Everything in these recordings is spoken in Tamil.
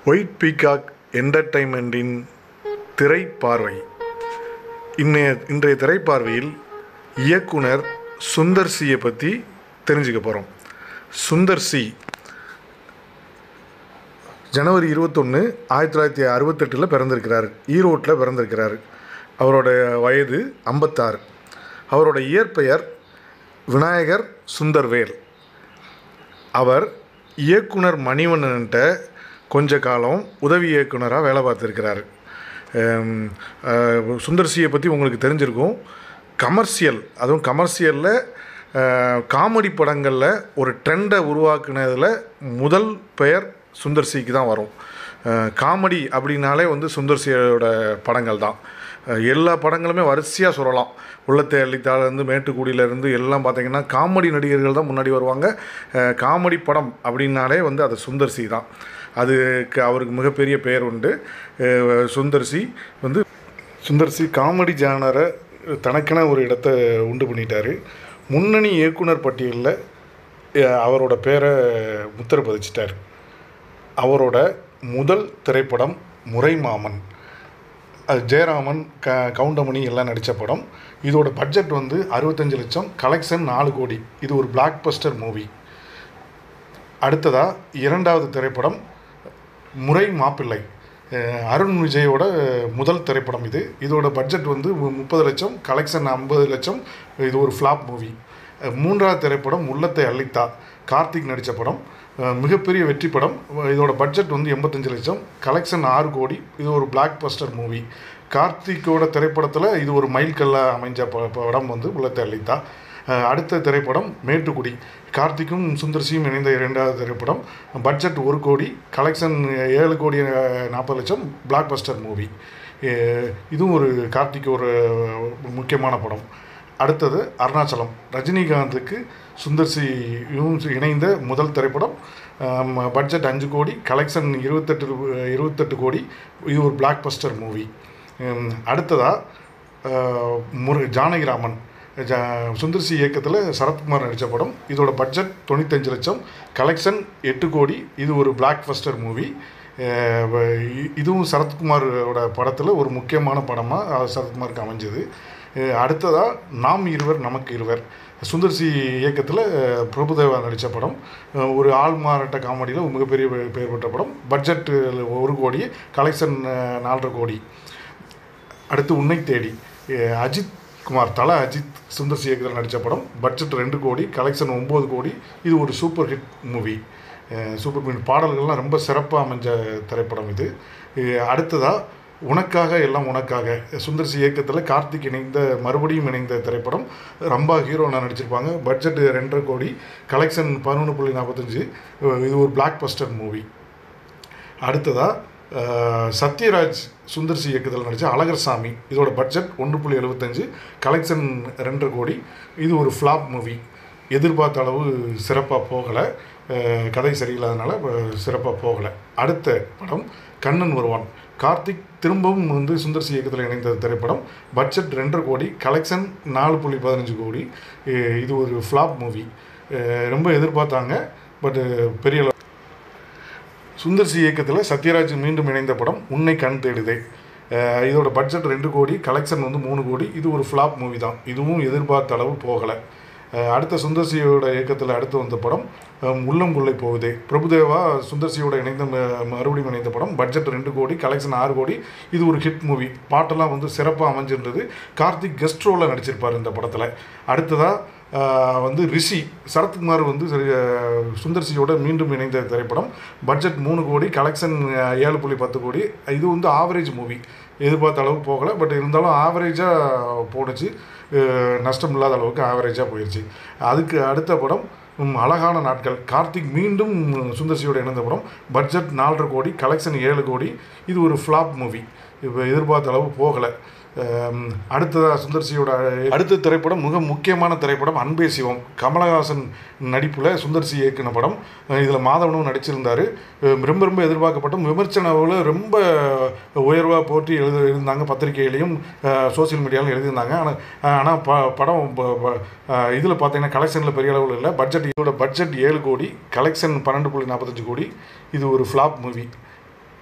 ஒயிட் பீகாக் என்டர்டைன்மெண்ட்டின் திரைப்பார்வை இன்றைய இன்றைய திரைப்பார்வையில் இயக்குனர் சுந்தர் சியை பற்றி தெரிஞ்சுக்க போகிறோம் சுந்தர் சி ஜனவரி இருபத்தொன்று ஆயிரத்தி தொள்ளாயிரத்தி அறுபத்தெட்டில் பிறந்திருக்கிறார் ஈரோட்டில் பிறந்திருக்கிறார் அவரோட வயது ஐம்பத்தாறு அவரோட இயற்பெயர் விநாயகர் சுந்தர்வேல் அவர் இயக்குனர் மணிவண்ணன்ட்ட கொஞ்ச காலம் உதவி இயக்குனராக வேலை பார்த்துருக்கிறாரு சுந்தர்சியை பற்றி உங்களுக்கு தெரிஞ்சிருக்கும் கமர்ஷியல் அதுவும் கமர்ஷியலில் காமெடி படங்களில் ஒரு ட்ரெண்டை உருவாக்குனதில் முதல் பெயர் சுந்தர்சிக்கு தான் வரும் காமெடி அப்படின்னாலே வந்து சுந்தர்சியோட படங்கள் தான் எல்லா படங்களுமே வரிசையாக சொல்லலாம் உள்ளத்தை அள்ளித்தாலேருந்து மேட்டுக்குடியிலேருந்து எல்லாம் பார்த்தீங்கன்னா காமெடி நடிகர்கள் தான் முன்னாடி வருவாங்க காமெடி படம் அப்படின்னாலே வந்து அது சுந்தர்சி தான் அதுக்கு அவருக்கு மிகப்பெரிய பெயர் உண்டு சுந்தர்சி வந்து சுந்தர்சி காமெடி ஜானரை தனக்கென ஒரு இடத்த உண்டு பண்ணிட்டார் முன்னணி இயக்குனர் பட்டியலில் அவரோட பேரை முத்திர பதிச்சிட்டார் அவரோட முதல் திரைப்படம் முறைமாமன் அது ஜெயராமன் க கவுண்டமணி எல்லாம் நடித்த படம் இதோட பட்ஜெட் வந்து அறுபத்தஞ்சு லட்சம் கலெக்ஷன் நாலு கோடி இது ஒரு பிளாக் பஸ்டர் மூவி அடுத்ததாக இரண்டாவது திரைப்படம் முறை மாப்பிள்ளை அருண் விஜயோட முதல் திரைப்படம் இது இதோட பட்ஜெட் வந்து முப்பது லட்சம் கலெக்ஷன் ஐம்பது லட்சம் இது ஒரு ஃப்ளாப் மூவி மூன்றாவது திரைப்படம் உள்ளத்தை அள்ளித்தா கார்த்திக் நடித்த படம் மிகப்பெரிய வெற்றி படம் இதோட பட்ஜெட் வந்து எண்பத்தஞ்சு லட்சம் கலெக்ஷன் ஆறு கோடி இது ஒரு பிளாக் பஸ்டர் மூவி கார்த்திக்கோட திரைப்படத்தில் இது ஒரு மைல்கல்லாக அமைஞ்ச படம் வந்து உள்ளத்தை அள்ளித்தா அடுத்த திரைப்படம் மேட்டுக்குடி கார்த்திக்கும் சுந்தர்சியும் இணைந்த இரண்டாவது திரைப்படம் பட்ஜெட் ஒரு கோடி கலெக்ஷன் ஏழு கோடி நாற்பது லட்சம் பிளாக் பஸ்டர் மூவி இதுவும் ஒரு கார்த்திக் ஒரு முக்கியமான படம் அடுத்தது அருணாச்சலம் ரஜினிகாந்துக்கு சுந்தர்சியும் இணைந்த முதல் திரைப்படம் பட்ஜெட் அஞ்சு கோடி கலெக்ஷன் இருபத்தெட்டு இருபத்தெட்டு கோடி இது ஒரு பிளாக் பஸ்டர் மூவி அடுத்ததாக முரு ஜானகிராமன் ஜா சுந்தர்சி இயக்கத்தில் சரத்குமார் நடித்த படம் இதோட பட்ஜெட் தொண்ணூத்தஞ்சு லட்சம் கலெக்ஷன் எட்டு கோடி இது ஒரு பிளாக் பஸ்டர் மூவி இதுவும் சரத்குமாரோட படத்தில் ஒரு முக்கியமான படமாக சரத்குமாருக்கு அமைஞ்சது அடுத்ததாக நாம் இருவர் நமக்கு இருவர் சுந்தர்சி இயக்கத்தில் பிரபுதேவா நடித்த படம் ஒரு ஆள் மாறாட்ட காமெடியில் மிகப்பெரிய பெயர் பெற்ற படம் பட்ஜெட் ஒரு கோடி கலெக்ஷன் நாலரை கோடி அடுத்து உன்னை தேடி அஜித் குமார் தல அஜித் சுந்தர்சி இயக்கத்தில் நடித்த படம் பட்ஜெட் ரெண்டு கோடி கலெக்ஷன் ஒம்பது கோடி இது ஒரு super hit movie super hit பாடல்கள்லாம் ரொம்ப சிறப்பாக அமைஞ்ச திரைப்படம் இது அடுத்ததாக உனக்காக எல்லாம் உனக்காக சுந்தர்சி இயக்கத்தில் கார்த்திக் இணைந்த மறுபடியும் இணைந்த திரைப்படம் ரம்பா ஹீரோனா நடிச்சிருப்பாங்க பட்ஜெட் ரெண்டரை கோடி கலெக்ஷன் பதினொன்று புள்ளி நாற்பத்தஞ்சு இது ஒரு பிளாக் பஸ்டர் மூவி அடுத்ததாக சத்யராஜ் சுந்தர்சி இயக்கத்தில் நடித்த அழகர் சாமி இதோட பட்ஜெட் ஒன்று புள்ளி எழுபத்தஞ்சு கலெக்ஷன் ரெண்டரை கோடி இது ஒரு ஃப்ளாப் மூவி எதிர்பார்த்த அளவு சிறப்பாக போகலை கதை சரியில்லாதனால சிறப்பாக போகலை அடுத்த படம் கண்ணன் வருவான் கார்த்திக் திரும்பவும் வந்து சுந்தர்சி இயக்கத்தில் இணைந்த திரைப்படம் பட்ஜெட் ரெண்டரை கோடி கலெக்ஷன் நாலு புள்ளி பதினஞ்சு கோடி இது ஒரு ஃப்ளாப் மூவி ரொம்ப எதிர்பார்த்தாங்க பட்டு பெரிய சுந்தர்சி இயக்கத்தில் சத்யராஜ் மீண்டும் இணைந்த படம் உன்னை கண் தேடுதே இதோட பட்ஜெட் ரெண்டு கோடி கலெக்ஷன் வந்து மூணு கோடி இது ஒரு ஃப்ளாப் மூவி தான் இதுவும் எதிர்பார்த்த அளவு போகலை அடுத்த சுந்தர்சியோட இயக்கத்தில் அடுத்து வந்த படம் உள்ளம் கொள்ளை போகுதே பிரபுதேவா சுந்தர்சியோட இணைந்த மறுபடியும் இணைந்த படம் பட்ஜெட் ரெண்டு கோடி கலெக்ஷன் ஆறு கோடி இது ஒரு ஹிட் மூவி பாட்டெல்லாம் வந்து சிறப்பாக அமைஞ்சிருந்தது கார்த்திக் கெஸ்ட் ரோலில் நடிச்சிருப்பார் இந்த படத்தில் அடுத்ததாக வந்து ரிஷி சரத்குமார் வந்து சுந்தர்சியோட மீண்டும் இணைந்த திரைப்படம் பட்ஜெட் மூணு கோடி கலெக்ஷன் ஏழு புள்ளி பத்து கோடி இது வந்து ஆவரேஜ் மூவி எதிர்பார்த்த அளவுக்கு போகலை பட் இருந்தாலும் ஆவரேஜாக போணுச்சு நஷ்டம் இல்லாத அளவுக்கு ஆவரேஜாக போயிடுச்சு அதுக்கு அடுத்த படம் அழகான நாட்கள் கார்த்திக் மீண்டும் சுந்தர்சியோட இணைந்த படம் பட்ஜெட் நாலரை கோடி கலெக்ஷன் ஏழு கோடி இது ஒரு ஃப்ளாப் மூவி இப்போ எதிர்பார்த்த அளவு போகலை அடுத்ததாக சுந்தர்சியோட அடுத்த திரைப்படம் மிக முக்கியமான திரைப்படம் அன்பே சிவம் கமலஹாசன் நடிப்பில் சுந்தர்சி இயக்கின படம் இதில் மாதவனும் நடிச்சிருந்தார் ரொம்ப ரொம்ப எதிர்பார்க்கப்பட்ட விமர்சனவில் ரொம்ப உயர்வாக போற்றி எழுத இருந்தாங்க பத்திரிகையிலையும் சோசியல் மீடியாவிலும் எழுதியிருந்தாங்க ஆனால் ஆனால் ப படம் இதில் பார்த்தீங்கன்னா கலெக்ஷனில் பெரிய அளவில் இல்லை பட்ஜெட் இதோட பட்ஜெட் ஏழு கோடி கலெக்ஷன் பன்னெண்டு புள்ளி நாற்பத்தஞ்சு கோடி இது ஒரு ஃப்ளாப் மூவி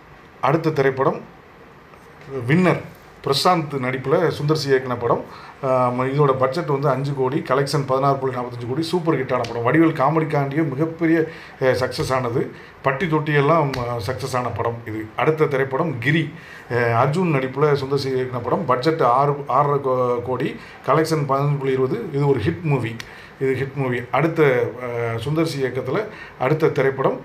அடுத்த திரைப்படம் வின்னர் பிரசாந்த் நடிப்பில் சுந்தர்சி இயக்கின படம் ஆம், இதோட பட்ஜெட் வந்து அஞ்சு கோடி கலெக்ஷன் பதினாறு புள்ளி நாற்பத்தஞ்சு கோடி சூப்பர் ஹிட்டான படம் வடிவேல் காமெடிக்காண்டிய மிகப்பெரிய சக்ஸஸ் ஆனது பட்டி தொட்டியெல்லாம் சக்ஸஸ் ஆன படம் இது அடுத்த திரைப்படம் கிரி அஹ், அர்ஜுன் நடிப்பில் சுந்தர்சி இயக்கின படம் பட்ஜெட் ஆறு ஆறரை கோ- கோடி கலெக்ஷன் பதினஞ்சு புள்ளி இருபது இது ஒரு ஹிட் மூவி இது ஹிட் மூவி அடுத்த அஹ், சுந்தர்சி இயக்கத்தில் அடுத்த திரைப்படம்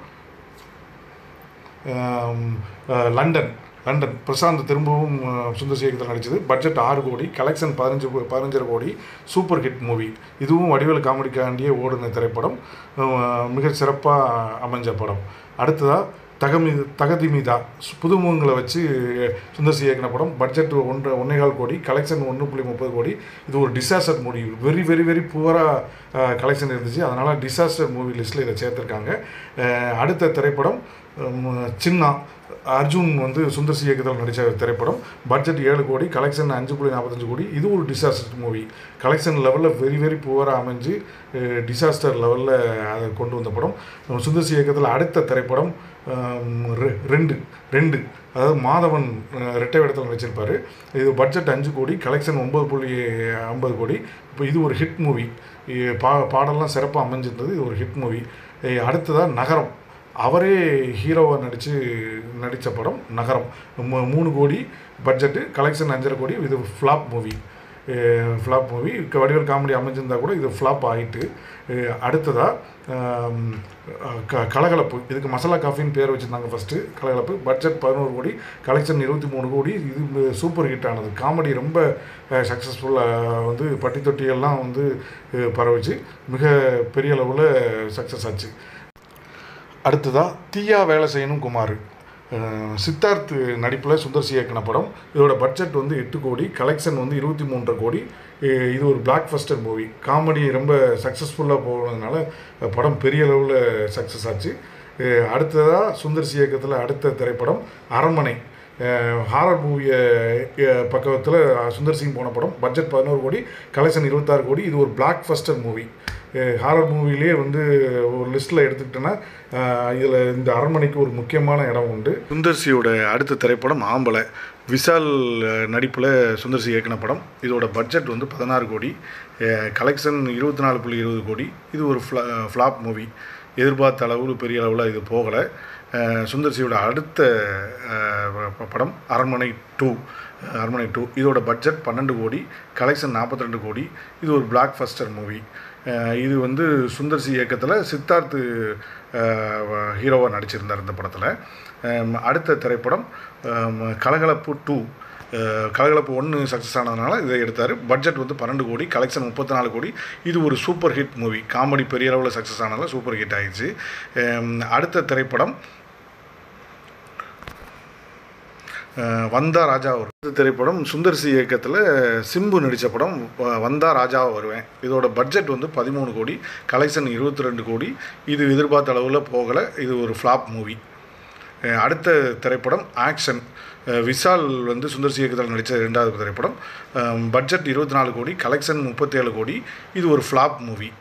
ஆம், அஹ், லண்டன் லண்டன் பிரசாந்த் திரும்பவும் அஹ், சுந்தர் சேகத்தில் நடித்தது பட்ஜெட் ஆறு கோடி கலெக்ஷன் பதினஞ்சு கோ- பதினஞ்சரை கோடி சூப்பர் ஹிட் மூவி இதுவும் வடிவேல் காமெடிக்காண்டியே ஓடின திரைப்படம் அஹ், மிக சிறப்பாக அமைஞ்ச படம் அடுத்ததாக தகமி தகதிமிதா சு- புதுமுகங்களை வச்சு சுந்தர்சி இயக்கின படம் பட்ஜெட் ஒன்று ஒன்றேகால் கோடி கலெக்ஷன் ஒன்று புள்ளி முப்பது கோடி இது ஒரு disaster movie very very very புவராக கலெக்ஷன் இருந்துச்சு அதனால் டிசாஸ்டர் மூவி லிஸ்ட்டில் இதை சேர்த்துருக்காங்க அஹ், அடுத்த திரைப்படம் உம், சின்னா அர்ஜுன் வந்து சுந்தர்சி இயக்கத்தில் நடித்த திரைப்படம் பட்ஜெட் ஏழு கோடி கலெக்ஷன் அஞ்சு புள்ளி நாற்பத்தஞ்சு கோடி இது ஒரு டிசாஸ்டர் மூவி கலெக்ஷன் லெவலில் வெரி வெரி புவராக அமைஞ்சு டிசாஸ்டர் லெவலில் அதை கொண்டு வந்த படம் நம்ம சுந்தர்சி இயக்கத்தில் அடுத்த திரைப்படம் ஆம், ரெ- ரெண்டு ரெண்டு அதாவது மாதவன் அஹ், ரெட்டை வேடத்தில் நடிச்சிருப்பார் இது பட்ஜெட் அஞ்சு கோடி கலெக்ஷன் ஒம்பது புள்ளி ஐம்பது கோடி இப்போ இது ஒரு ஹிட் மூவி பா பாடல்லாம் சிறப்பாக அமைஞ்சிருந்தது இது ஒரு ஹிட் மூவி அடுத்ததாக நகரம் அவரே ஹீரோவாக நடித்து நடித்த படம் நகரம் மூ- மூணு கோடி பட்ஜெட்டு கலெக்ஷன் அஞ்சரை கோடி இது flop movie flop movie Vadivel comedy அமைஞ்சிருந்தா கூட இது ஃப்ளாப் ஆகிட்டு அடுத்ததாக க கலகலப்பு இதுக்கு மசாலா காஃபின்னு பேர் வச்சுருந்தாங்க ஃபஸ்ட்டு கலகலப்பு பட்ஜெட் பதினோரு கோடி கலெக்ஷன் இருபத்தி மூணு கோடி இது சூப்பர் ஹிட் ஆனது காமெடி ரொம்ப சக்ஸஸ்ஃபுல்லாக வந்து பட்டி தொட்டியெல்லாம் வந்து அஹ், பரவுச்சு மிக பெரிய அளவில் சக்ஸஸ் ஆச்சு அடுத்ததாக தீயா வேலை செய்யணும் குமார் அஹ் சித்தார்த் நடிப்பில் சுந்தர்சி இயக்கின படம் இதோட பட்ஜெட் வந்து எட்டு கோடி கலெக்ஷன் வந்து இருபத்தி மூன்றரை கோடி அஹ் இது ஒரு பிளாக் ஃபஸ்டர் மூவி காமெடி ரொம்ப சக்ஸஸ்ஃபுல்லாக போனதுனால அஹ் படம் பெரிய அளவில் சக்ஸஸ் ஆச்சு அஹ் அடுத்ததாக சுந்தர்சி இயக்கத்தில் அடுத்த திரைப்படம் அரண்மனை ஹாரர் மூவியை பக்கத்தில் சுந்தர் சிங் போன படம் பட்ஜெட் பதினோரு கோடி கலெக்ஷன் இருபத்தாறு கோடி இது ஒரு பிளாக் ஃபஸ்டர் மூவி ஹாரர் மூவிலே வந்து ஒரு லிஸ்ட்டில் எடுத்துக்கிட்டோன்னா இதில் இந்த அரண்மனைக்கு ஒரு முக்கியமான இடம் உண்டு சுந்தர்சியோட அடுத்த திரைப்படம் ஆம்பளை விஷால் நடிப்பில் சுந்தர்சி இயக்கின படம் இதோட பட்ஜெட் வந்து பதினாறு கோடி கலெக்ஷன் இருபத்தி நாலு புள்ளி இருபது கோடி இது ஒரு ஃப்ளா ஃப்ளாப் மூவி எதிர்பார்த்த அளவில் பெரிய அளவில் இது போகலை சுந்தர்சியோட அடுத்த அஹ், ப- படம் அரண்மனை டூ அரண்மனை டூ இதோட பட்ஜெட் பன்னெண்டு கோடி கலெக்ஷன் 42 கோடி இது ஒரு பிளாக் ஃபஸ்டர் மூவி இது வந்து சுந்தர்சி இயக்கத்தில் சித்தார்த்து ஹீரோவாக நடிச்சிருந்தார் இந்த படத்தில் அடுத்த திரைப்படம் அம், கலகலப்பு டூ கலகலப்பு ஒன்று சக்ஸஸ் ஆனதுனால இதை எடுத்தார் பட்ஜெட் வந்து பன்னெண்டு கோடி கலெக்ஷன் முப்பத்தி நாலு கோடி இது ஒரு சூப்பர் ஹிட் மூவி காமெடி பெரிய அளவில் சக்ஸஸ் ஆனதால சூப்பர் ஹிட் ஆயிடுச்சு அம், அடுத்த திரைப்படம் அஹ் வந்தா ராஜா வரும் இந்த திரைப்படம் சுந்தர்சி இயக்கத்தில் சிம்பு நடித்த படம் வ- வந்தா ராஜா வருவேன் இதோட பட்ஜெட் வந்து பதிமூணு கோடி கலெக்ஷன் இருபத்தி ரெண்டு கோடி இது எதிர்பார்த்த அளவில் போகலை இது ஒரு ஃப்ளாப் மூவி அடுத்த திரைப்படம் ஆக்ஷன் அஹ் விஷால் வந்து சுந்தர்சி இயக்கத்தில் நடித்த ரெண்டாவது திரைப்படம் பட்ஜெட் இருபத்தி நாலு கோடி கலெக்ஷன் முப்பத்தேழு கோடி இது ஒரு ஃப்ளாப் மூவி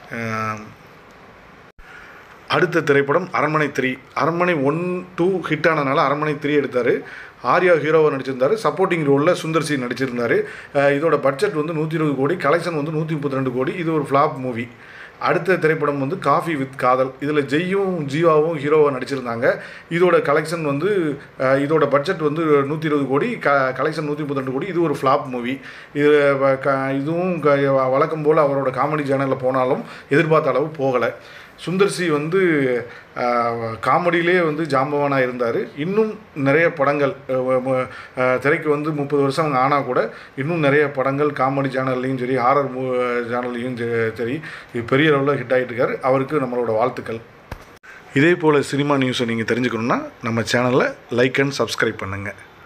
அடுத்த திரைப்படம் அரண்மனை த்ரீ அரண்மனை ஒன் டூ ஹிட் ஆனதுனால அரண்மனை த்ரீ எடுத்தார் ஆர்யா ஹீரோவை நடிச்சிருந்தாரு சப்போர்ட்டிங் ரோலில் சுந்தர் சி நடிச்சிருந்தாரு அஹ் இதோட பட்ஜெட் வந்து நூற்றி இருபது கோடி கலெக்ஷன் வந்து நூற்றி முப்பத்தி ரெண்டு கோடி இது ஒரு ஃப்ளாப் மூவி அடுத்த திரைப்படம் வந்து காஃபி வித் காதல் இதில் ஜெய்யும் ஜீவாவும் ஹீரோவாக நடிச்சிருந்தாங்க இதோட கலெக்ஷன் வந்து அஹ், இதோட பட்ஜெட் வந்து நூற்றி இருபது கோடி க கலெக்ஷன் நூற்றி முப்பத்தி ரெண்டு கோடி இது ஒரு ஃப்ளாப் மூவி இது வ- க இதுவும் க வழக்கம் போல் அவரோட காமெடி சேனலில் போனாலும் எதிர்பார்த்த அளவு போகலை சுந்தர்சி வந்து ஆஹ், காமெடியிலே வந்து ஜாம்பவானாக இருந்தார் இன்னும் நிறைய படங்கள் அஹ், ம- ஆஹ், திரைக்கு வந்து முப்பது வருஷம் அவங்க ஆனால் கூட இன்னும் நிறைய படங்கள் காமெடி சேனல்லையும் சரி ஹாரர் மூ சேனல்லையும் சரி பெரிய அளவில் ஹிட் ஆகிட்டு இருக்காரு அவருக்கு நம்மளோட வாழ்த்துக்கள் இதே போல் சினிமா நியூஸை நீங்கள் தெரிஞ்சுக்கணுன்னா நம்ம சேனலை லைக் அண்ட் சப்ஸ்கிரைப் பண்ணுங்கள்